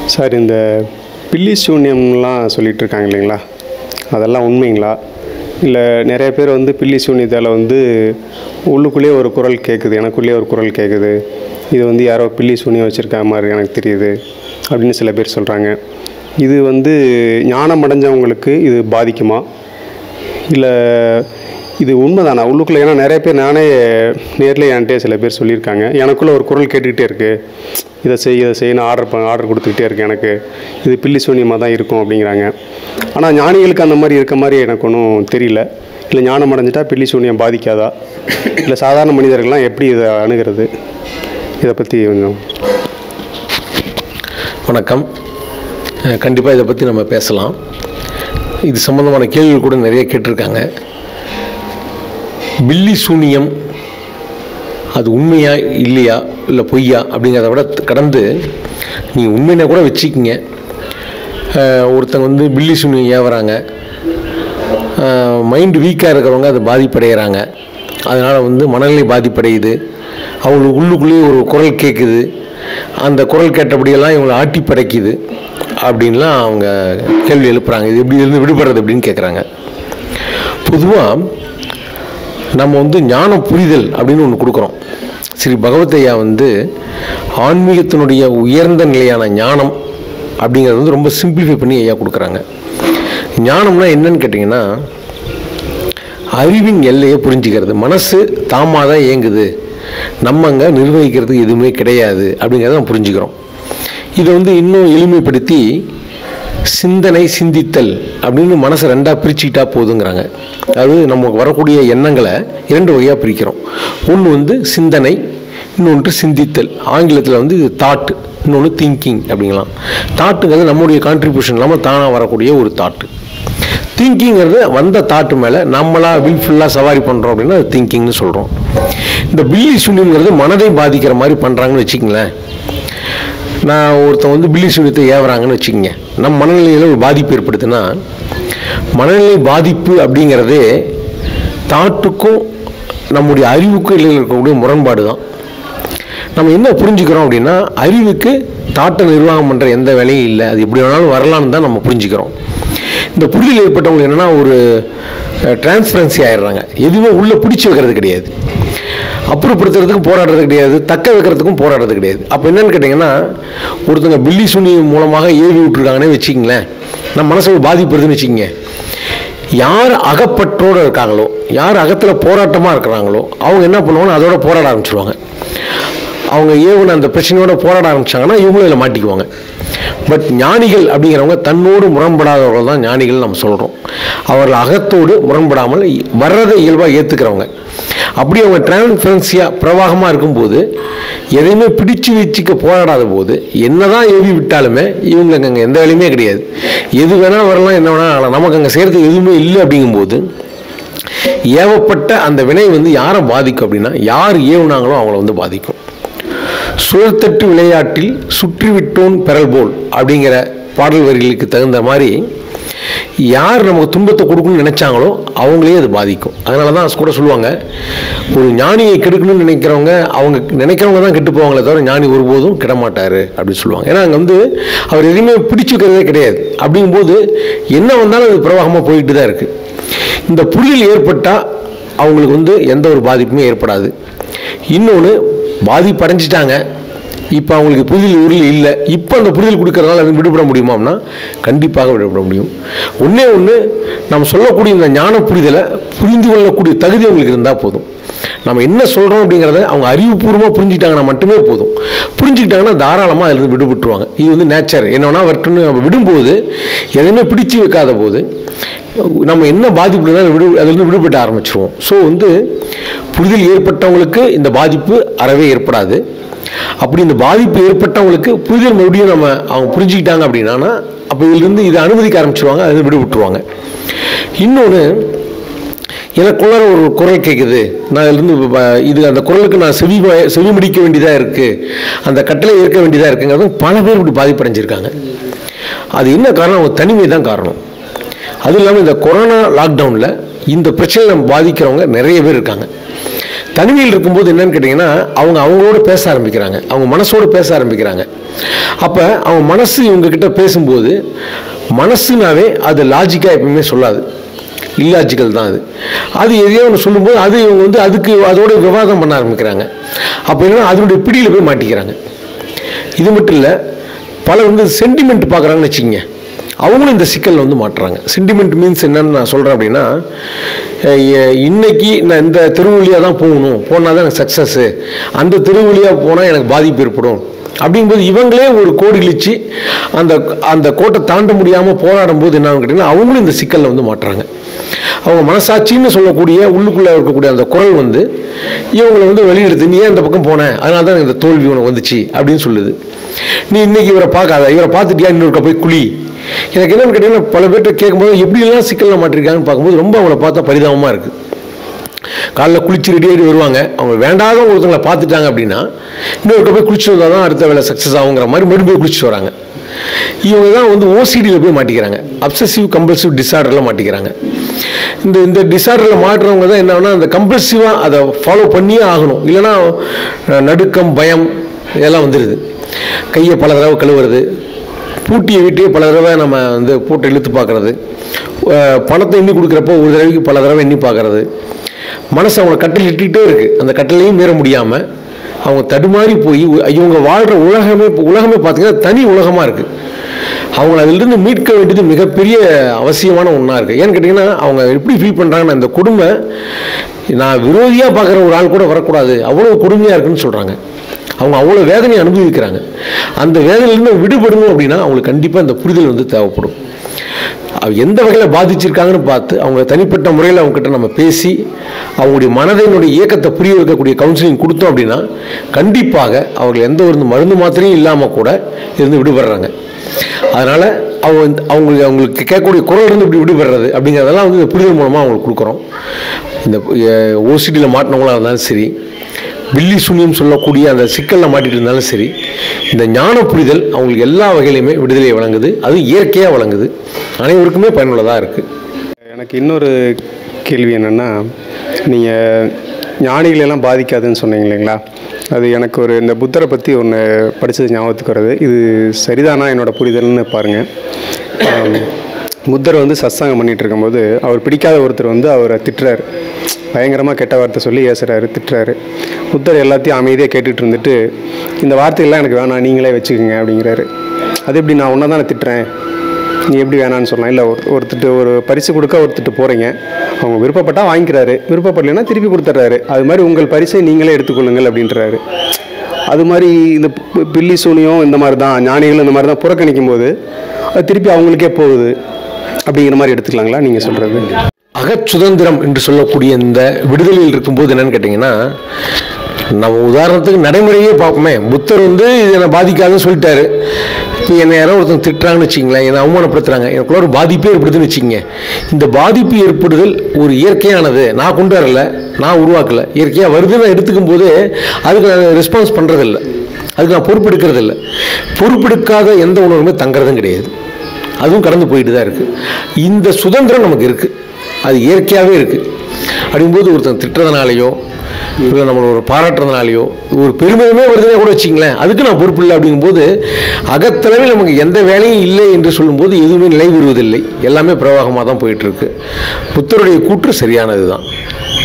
sir இந்த பில்லி சூன்யம்லாம் சொல்லிட்டு இருக்காங்க இல்லைங்களா அதெல்லாம் உண்மைங்களா இல்லை நிறைய பேர் வந்து பில்லி சூன்யத்தால் வந்து உள்ளுக்குள்ளேயே ஒரு குரல் கேட்குது எனக்குள்ளேயே ஒரு குரல் கேட்குது இது வந்து யாரோ பில்லி சூன்யம் வச்சுருக்க மாதிரி எனக்கு தெரியுது அப்படின்னு சில பேர் சொல்கிறாங்க இது வந்து ஞானம் அடைஞ்சவங்களுக்கு இது பாதிக்குமா இல்லை இது உண்மைதானா உள்ளுக்குள்ளே ஏன்னா நிறைய பேர் நானே நேரில் என்கிட்ட சில பேர் சொல்லியிருக்காங்க எனக்குள்ளே ஒரு குரல் கேட்டுக்கிட்டே இருக்குது இதை செய் இதை செய்ய நான் ஆர்டர் பண்ண ஆர்டர் கொடுத்துக்கிட்டே இருக்கேன் எனக்கு இது பில்லி சூன்யமாக தான் இருக்கும் அப்படிங்கிறாங்க ஆனால் ஞானிகளுக்கு அந்த மாதிரி இருக்க மாதிரி எனக்கு ஒன்றும் தெரியல இல்லை ஞானம் அடைஞ்சிட்டா பில்லி சூன்யம் பாதிக்காதா இல்லை சாதாரண மனிதர்கள்லாம் எப்படி இதை அணுகிறது இதை பற்றி கொஞ்சம் வணக்கம் கண்டிப்பாக இதை பற்றி நம்ம பேசலாம் இது சம்மந்தமான கேள்விகள் கூட நிறைய கேட்டிருக்காங்க பில்லி சூனியம் அது உண்மையா இல்லையா இல்லை பொய்யா அப்படிங்கிறத விட கடந்து நீங்கள் உண்மையினா கூட வச்சுக்கிங்க அஹ், ஒருத்தங்க வந்து பில்லி சூனியம் ஏவுறாங்க மைண்டு வீக்காக இருக்கிறவங்க அது பாதிப்படைகிறாங்க அதனால் வந்து மனநிலை பாதிப்படையுது அவங்களுக்கு உள்ளுக்குள்ளேயே ஒரு குரல் கேட்குது அந்த குரல் கேட்டபடியெல்லாம் இவங்களை ஆட்டி படைக்குது அப்படின்லாம் அவங்க கேள்வி எழுப்புறாங்க இது எப்படி இருந்து விடுபடுறது அப்படின்னு கேட்குறாங்க பொதுவாக நம்ம வந்து ஞான புரிதல் அப்படின்னு ஒன்று கொடுக்குறோம் ஸ்ரீ பகவத் ஐயா வந்து ஆன்மீகத்தினுடைய உயர்ந்த நிலையான ஞானம் அப்படிங்கிறது வந்து ரொம்ப சிம்பிளிஃபை பண்ணி ஐயா கொடுக்குறாங்க ஞானம்னா என்னன்னு கேட்டிங்கன்னா அறிவின் எல்லையை புரிஞ்சுக்கிறது மனசு தாமாக தான் இயங்குது நம்ம அங்கே நிர்வகிக்கிறதுக்கு எதுவுமே கிடையாது அப்படிங்கிறத நம்ம புரிஞ்சுக்கிறோம் இதை வந்து இன்னும் எளிமைப்படுத்தி சிந்தனை சிந்தித்தல் அப்படின்னு மனசை ரெண்டாக பிரிச்சுக்கிட்டா போதுங்கிறாங்க அதாவது நமக்கு வரக்கூடிய எண்ணங்களை இரண்டு வகையாக பிரிக்கிறோம் ஒன்று வந்து சிந்தனை இன்னொன்று சிந்தித்தல் ஆங்கிலத்தில் வந்து இது தாட் இன்னொன்று திங்கிங் அப்படிங்கலாம் தாட்டுங்கிறது நம்முடைய கான்ட்ரிபியூஷன் இல்லாமல் தானாக வரக்கூடிய ஒரு தாட்டு திங்கிங்கிறது வந்த தாட்டு மேலே நம்மளா வில்ஃபுல்லாக சவாரி பண்ணுறோம் அப்படின்னா அது திங்கிங்னு சொல்கிறோம் இந்த பில்லி சுனிங்கிறது மனதை பாதிக்கிற மாதிரி பண்ணுறாங்கன்னு வச்சுக்கங்களேன் நான் ஒருத்தன் வந்து பில்லி சுனியத்தை ஏவுறாங்கன்னு வச்சுக்கோங்க நம்ம மனநிலையில் ஒரு பாதிப்பு ஏற்படுத்துனா மனநிலை பாதிப்பு அப்படிங்கிறதே தாட்டுக்கும் நம்முடைய அறிவுக்கும் இடையில் இருக்கக்கூடிய முரண்பாடு தான் நம்ம என்ன புரிஞ்சுக்கிறோம் அப்படின்னா அறிவுக்கு தாட்டை நிர்வாகம் பண்ணுற எந்த வேலையும் இல்லை அது எப்படி வேணாலும் வரலான்னு தான் நம்ம புரிஞ்சுக்கிறோம் இந்த புரிதல் ஏற்பட்டவங்க என்னென்னா ஒரு டிரான்ஸ்பரன்சி ஆயிடுறாங்க எதுவுமே உள்ளே பிடிச்சி வைக்கிறது கிடையாது அப்புறப்படுத்துறதுக்கும் போராடுறது கிடையாது தக்க வைக்கிறதுக்கும் போராடுறது கிடையாது அப்போ என்னன்னு கேட்டிங்கன்னா ஒருத்தங்க பில்லி சுனி மூலமாக ஏவி விட்டுருக்காங்கன்னே வச்சுக்கிங்களேன் நம்ம மனசு பாதிப்படுதுன்னு வச்சுக்கிங்க யார் அகப்பற்றோடு இருக்காங்களோ யார் அகத்தில் போராட்டமாக இருக்கிறாங்களோ அவங்க என்ன பண்ணுவாங்கன்னா அதோட போராட ஆரம்பிச்சிருவாங்க அவங்க ஏவுன அந்த பிரச்சனையோட போராட ஆரம்பிச்சாங்கன்னா இவங்களும் இதில் மாட்டிக்குவாங்க பட் ஞானிகள் அப்படிங்கிறவங்க தன்னோடு முரண்படாதவர்கள் தான் ஞானிகள் நம்ம சொல்கிறோம் அவர்கள் அகத்தோடு முரண்படாமல் வர்றதை இயல்பாக ஏற்றுக்கிறவங்க அப்படி அவங்க டிரான்ஸ்பரன்சியாக பிரவாகமாக இருக்கும்போது எதையுமே பிடிச்சு வச்சுக்க போராடாத போது என்னதான் ஏவி விட்டாலுமே இவங்களுக்கு அங்கே எந்த வேலையுமே கிடையாது எது வேணால் வரலாம் என்ன வேணால் ஆகலாம் நமக்கு அங்கே செய்கிறதுக்கு எதுவுமே இல்லை அப்படிங்கும்போது ஏவப்பட்ட அந்த வினை வந்து யாரை பாதிக்கும் அப்படின்னா யார் ஏவுனாங்களோ அவங்கள வந்து பாதிக்கும் சுழற்தட்டு விளையாட்டில் சுற்றிவிட்டோன் பெறல் போல் அப்படிங்கிற பாடல் வரிகளுக்கு தகுந்த மாதிரி யார் நமக்கு துன்பத்தை கொடுக்கணும்னு நினைச்சாங்களோ அவங்களே அது பாதிக்கும் அதனால தான் கூட சொல்லுவாங்க ஒரு ஞானியை கெடுக்கணும்னு நினைக்கிறவங்க அவங்க நினைக்கிறவங்க தான் கெட்டு போவாங்களே தவிர ஞானி ஒருபோதும் கிட மாட்டாரு அப்படின்னு சொல்லுவாங்க ஏன்னா அங்கே வந்து அவர் எதுவுமே பிடிச்சிக்கிறதே கிடையாது அப்படிங்கும்போது என்ன வந்தாலும் அது பிரவாகமாக போயிட்டு தான் இருக்குது இந்த புரிதல் ஏற்பட்டால் அவங்களுக்கு வந்து எந்த ஒரு பாதிப்புமே ஏற்படாது இன்னொன்று பாதிப்பு அடைஞ்சிட்டாங்க இப்போ அவங்களுக்கு புரிதல் உருள் இல்லை இப்போ அந்த புரிதல் கொடுக்கறதால அது விடுபட முடியுமாம்னா கண்டிப்பாக விடுபட முடியும் ஒன்றே ஒன்று நம்ம சொல்லக்கூடிய இந்த ஞான புரிதலை புரிந்து கொள்ளக்கூடிய தகுதி அவங்களுக்கு இருந்தால் போதும் நம்ம என்ன சொல்கிறோம் அப்படிங்கிறத அவங்க அறிவுபூர்வமாக புரிஞ்சுக்கிட்டாங்கன்னா மட்டுமே போதும் புரிஞ்சுக்கிட்டாங்கன்னா தாராளமாக அதிலிருந்து விடுபட்டுருவாங்க இது வந்து நேச்சர் என்னன்னா வரட்டுன்னு நம்ம விடும்போது எதையுமே பிடிச்சு வைக்காத போது நம்ம என்ன பாதிப்பு இருந்தாலும் விடு அதிலிருந்து விடுபட்டு ஆரம்பிச்சிருவோம் ஸோ வந்து புரிதல் ஏற்பட்டவங்களுக்கு இந்த பாதிப்பு அறவே ஏற்படாது அப்படி இந்த பாதிப்பு ஏற்பட்டவங்களுக்கு புரிதல் மறுபடியும் நம்ம அவங்க புரிஞ்சுக்கிட்டாங்க அப்படின்னா அப்போ இதிலிருந்து இதை அனுமதிக்க ஆரம்பிச்சிருவாங்க அதில் விடுவிட்டுருவாங்க இன்னொன்று எனக்குள்ளார ஒரு குரல் கேட்குது நான் இதுலேருந்து வ- இது அந்த குரலுக்கு நான் செவி வ- செவி முடிக்க வேண்டியதாக இருக்குது அந்த கட்டளை ஏற்க வேண்டியதாக இருக்குங்கிறது பல பேர் இப்படி பாதிப்படைஞ்சிருக்காங்க அது என்ன காரணம் அவங்க தனிமை தான் காரணம் அதுவும் இல்லாமல் இந்த கொரோனா லாக்டவுனில் இந்த பிரச்சனையில் பாதிக்கிறவங்க நிறைய பேர் இருக்காங்க தனிமையில் இருக்கும்போது என்னன்னு கேட்டிங்கன்னா அவங்க அவங்களோட பேச ஆரம்பிக்கிறாங்க அவங்க மனசோட பேச ஆரம்பிக்கிறாங்க அப்போ அவங்க மனசு இவங்க கிட்ட பேசும்போது மனசுனாவே அது லாஜிக்காக எப்பவுமே சொல்லாது இல்லாஜிக்கல் தான் அது அது எதையோ ஒன்று சொல்லும்போது அது இவங்க வந்து அதுக்கு அதோட விவாதம் பண்ண ஆரம்பிக்கிறாங்க அப்போ என்னன்னா அதனுடைய பிடியில் போய் மாட்டிக்கிறாங்க இது மட்டும் இல்லை பலர் வந்து சென்டிமெண்ட் பார்க்குறாங்கன்னு வச்சுக்கோங்க அவங்களும் இந்த சிக்கலில் வந்து மாட்டுறாங்க சென்டிமெண்ட் மீன்ஸ் என்னன்னு நான் சொல்கிறேன் அப்படின்னா அஹ் எ- இன்னைக்கு நான் இந்த தெரு வழியாக தான் போகணும் போனால் தான் எனக்கு சக்ஸஸ்ஸு அந்த தெரு வழியாக போனால் எனக்கு பாதிப்பு ஏற்படும் அப்படிங்கும்போது இவங்களே ஒரு கோடு இழிச்சு அந்த அந்த கோட்டை தாண்ட முடியாமல் போராடும் போது என்ன கேட்டிங்கன்னா அவங்களும் இந்த சிக்கலில் வந்து மாட்டுறாங்க அவங்க மனசாட்சின்னு சொல்லக்கூடிய உள்ளுக்குள்ளே இருக்கக்கூடிய அந்த குரல் வந்து இவங்களை வந்து வெளியெடுத்து நீ ஏன் இந்த பக்கம் போன அதனால தான் எனக்கு இந்த தோல்வி உனக்கு வந்துச்சு அப்படின்னு சொல்லுது நீ இன்னைக்கு இவரை பார்க்காத இவரை பார்த்துட்டியா இன்னொருக்க போய் குழி எனக்கு என்னன்னு கேட்டீங்கன்னா பல பேர்கிட்ட கேட்கும்போது எப்படிலாம் சிக்கலில் மாட்டிருக்காங்கன்னு பார்க்கும்போது ரொம்ப அவங்கள பார்த்தா பரிதாபமாக இருக்குது காலைல குளிச்சு ரெடி ஆகி வருவாங்க அவங்க வேண்டாத ஒருத்தவங்களை பார்த்துட்டாங்க அப்படின்னா இன்னொருக்க போய் குளிச்சு வந்தால் தான் அடுத்த வேலை சக்ஸஸ் ஆகுங்கிற மாதிரி மறுபடியும் போய் குளிச்சுட்டு வராங்க இவங்க தான் வந்து ஓசிடியில் போய் மாட்டிக்கிறாங்க அப்சசிவ் கம்பல்சிவ் டிசார்டரில் மாட்டிக்கிறாங்க இந்த இந்த டிசார்டரில் மாட்டுறவங்க தான் என்னன்னா அந்த கம்பல்சிவாக அதை ஃபாலோ பண்ணியே ஆகணும் இல்லைன்னா அஹ், நடுக்கம் பயம் இதெல்லாம் வந்துடுது கையை பல தடவை கழுவுறது பூட்டிய வீட்டையே பல தடவை நம்ம வந்து பூட்டை இழுத்து பார்க்கறது அஹ், பணத்தை எண்ணி கொடுக்குறப்போ ஒரு தடவைக்கு பல தடவை எண்ணி பார்க்கறது மனசு அவங்கள கட்டில் இட்டுக்கிட்டே இருக்கு அந்த கட்டளையும் மீற முடியாமல் அவங்க தடுமாறி போய் உ- இவங்க வாழ்கிற உலகமே உலகமே பார்த்தீங்கன்னா தனி உலகமாக இருக்குது அவங்கள அதிலிருந்து மீட்க வேண்டியது மிகப்பெரிய அவசியமான ஒன்றா இருக்குது ஏன்னு கேட்டிங்கன்னா அவங்க எப்படி ஃபீல் பண்ணுறாங்கன்னா இந்த கொடுமை நான் விரோதியாக பார்க்குற ஒரு ஆள் கூட வரக்கூடாது அவ்வளோ கொடுமையாக இருக்குன்னு சொல்கிறாங்க அவங்க அவ்வளோ வேதனையை அனுபவிக்கிறாங்க அந்த வேதனையிலிருந்து விடுபடணும் அப்படின்னா அவங்களுக்கு கண்டிப்பாக இந்த புரிதல் வந்து தேவைப்படும் அவ எந்த வகையில் பாதிச்சிருக்காங்கன்னு பார்த்து அவங்க தனிப்பட்ட முறையில் அவங்ககிட்ட நம்ம பேசி அவங்களுடைய மனதினுடைய இயக்கத்தை புரிய வைக்கக்கூடிய கவுன்சிலிங் கொடுத்தோம் அப்படின்னா கண்டிப்பாக அவர்கள் எந்த ஒரு மருந்து மாத்திரையும் இல்லாமல் கூட இருந்து விடுபடுறாங்க அதனால் அவங்க வந்து அவங்களுக்கு அவங்களுக்கு கேட்கக்கூடிய குரல் இருந்து இப்படி விடுபடுறது அப்படிங்கிறதெல்லாம் வந்து இந்த புரிதல் மூலமாக அவங்களுக்கு கொடுக்குறோம் இந்த ஓசிடியில் மாட்டினவங்களாக இருந்தாலும் சரி பில்லி சூன்யம் சொல்லக்கூடிய அந்த சிக்கலில் மாட்டிட்டு இருந்தாலும் சரி இந்த ஞான புரிதல் அவங்களுக்கு எல்லா வகையிலுமே விடுதலையை வழங்குது அது இயற்கையாக வழங்குது அனைவருக்குமே பயனுள்ளதாக இருக்குது எனக்கு இன்னொரு கேள்வி என்னென்னா நீங்கள் ஞானிகளெல்லாம் பாதிக்காதுன்னு சொன்னீங்க இல்லைங்களா அது எனக்கு ஒரு இந்த புத்தரை பற்றி ஒன்று படித்தது ஞாபகத்துக்கு வருது இது சரிதானா என்னோட புரிதல்னு பாருங்கள் ஆம், புத்தர் வந்து சத்சங்கம் பண்ணிட்டு இருக்கும்போது அவர் பிடிக்காத ஒருத்தர் வந்து அவரை திட்டுறாரு பயங்கரமாக கெட்ட வார்த்தை சொல்லி ஏசுறாரு திட்டுறாரு புத்தர் எல்லாத்தையும் அமைதியாக கேட்டுட்டு இருந்துட்டு இந்த வார்த்தைகள்லாம் எனக்கு வேணாம் நீங்களே வச்சுக்கோங்க அப்படிங்கிறாரு அது எப்படி நான் ஒன்றா தானே திட்டுறேன் நீ எப்படி வேணான்னு சொல்லலாம் இல்லை ஒரு ஒருத்தட்டு ஒரு பரிசு கொடுக்க ஒருத்தட்டு போகிறீங்க அவங்க விருப்பப்பட்டால் வாங்கிக்கிறாரு விருப்பப்படலைன்னா திருப்பி கொடுத்துட்றாரு அது மாதிரி உங்கள் பரிசை நீங்களே எடுத்துக்கொள்ளுங்கள் அப்படின்றாரு அது மாதிரி இந்த பி- பில்லி சூனியம் இந்த மாதிரி தான் ஞானிகள் இந்த மாதிரி தான் புறக்கணிக்கும் போது அது திருப்பி அவங்களுக்கே போகுது அப்படிங்கிற மாதிரி எடுத்துக்கலாங்களா நீங்கள் சொல்கிறது அகச்சுதந்திரம் என்று சொல்லக்கூடிய இந்த விடுதலையில் இருக்கும்போது என்னன்னு கேட்டிங்கன்னா நம்ம உதாரணத்துக்கு நடைமுறையே பார்ப்போமே புத்தர் வந்து இது என்னை பாதிக்காதுன்னு சொல்லிட்டாரு இப்போ என்னை யாரோ ஒருத்தன் திட்டுறாங்கன்னு வச்சிங்களேன் என்னை அவமானப்படுத்துறாங்க எனக்குள்ள ஒரு பாதிப்பே ஏற்படுதுன்னு வச்சுக்கங்க இந்த பாதிப்பு ஏற்படுதல் ஒரு இயற்கையானது நான் கொண்டு வரல நான் உருவாக்கல இயற்கையாக வருதுன்னு எடுத்துக்கும் போது அதுக்கு நான் ரெஸ்பான்ஸ் பண்ணுறதில்ல அதுக்கு நான் பொறுப்பெடுக்கிறது இல்லை பொறுப்பெடுக்காத எந்த உணர்வுமே தங்குறதும் கிடையாது அதுவும் கடந்து போயிட்டு தான் இருக்குது இந்த சுதந்திரம் நமக்கு இருக்குது அது இயற்கையாகவே இருக்குது அப்படிங்கும்போது ஒருத்தன் திட்டுறதுனாலையோ இல்லை நம்மளை ஒரு பாராட்டுறதுனாலையோ ஒரு பெருமிதமே வருதுன்னா கூட வச்சிங்களேன் அதுக்கு நான் பொறுப்பு இல்லை அப்படிங்கும்போது அகத்தளவில் நமக்கு எந்த வேலையும் இல்லை என்று சொல்லும்போது எதுவுமே நிலை பெறுவதில்லை எல்லாமே பிரவாகமாக தான் போயிட்டு இருக்கு புத்தருடைய கூற்று சரியானது தான்